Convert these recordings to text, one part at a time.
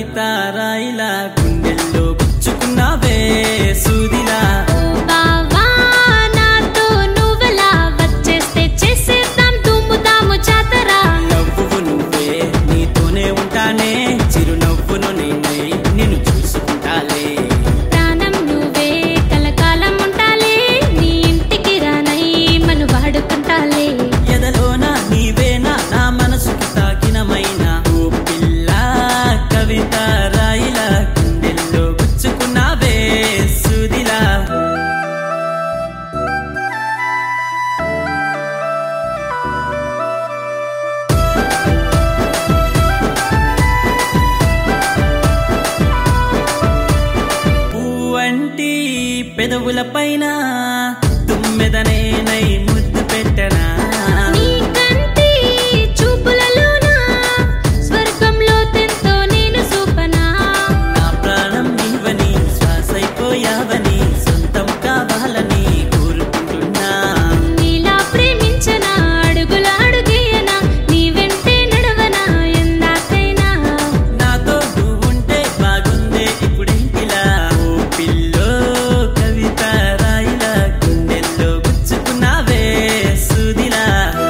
కవిత రాయిలా గుండెల్లో గుచ్చుకున్నావే సూదిలా బావా నాతో నువ్వెలా వచ్చేస్తే చేసేద్దాం తుమ్ముతాము చాతరా నవ్వు నువ్వే నీతోనే ఉంటానే చిరునవ్వును నేనే నిన్ను చూసుకుంటాలే ప్రాణం నువ్వే కలకాలం ఉంటాలే నీ ఇంటికి రానై మను వాడుకుంటాలే ఎదలోన నీవేనా నా మనసుకి తాకినమైన ఓ పిల్ల కవిత రాయిలా గుండెల్లో గుచ్చుకున్నావే సూదిలా పువ్వంటి పెదవుల పైన తుమ్మెదనేనై ముద్దు పెట్టనా నీ కంటి చూపులలోన స్వర్గంలో తెంతో నేను చూపనా నా ప్రాణం నీవని శ్వాసైపోయావని సొంతం కావాలని కోరుకుంటున్నా నీలా ప్రేమించన అడుగుల అడుగేయనా నీ వెంటే నడవనా ఎందాకైనా నాతో నువ్వుంటే బాగుందే ఇప్పుడేంటిలా ఓ పిల్లో కవిత రాయిలా గుండెల్లో గుచ్చుకున్నావే సుదిలా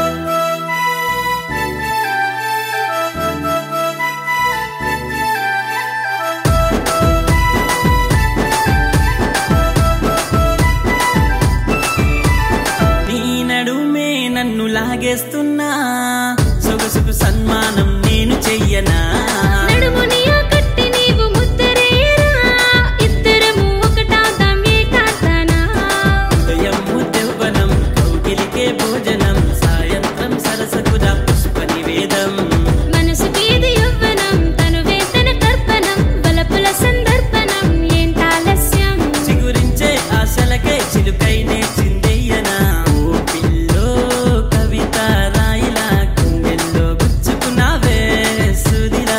నీ నడుమే నన్ను లాగేస్తున్నా సొగసుకు సన్మానం నేను చెయ్యనా నడుముని కట్టి నీవు ముద్దరేరా ఇద్దరము ఒకటాదాం ఏకాంతానా ఉదయం ఉద్యవనం కౌగిలికే భోజనం సాయంత్రం సరసకురా పుష్ప నివేదం మనసుకి ఇది యవ్వనం తను వేతన కర్పణం బలపుల సందర్పణం ఏంటాలస్యం చిగురించే ఆశలకే చిలుకైనే చిందెయ్యనా ఓ పిల్లో కవిత రాయిలా గుండెల్లో గుచ్చుకున్నావే సుదిలా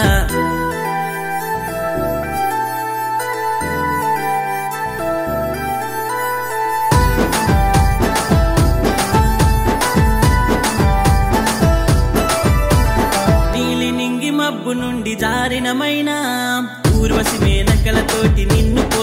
నీలి నింగి మబ్బు నుండి జారినమైనా ఊర్వశి మేనకలతోటి నిన్ను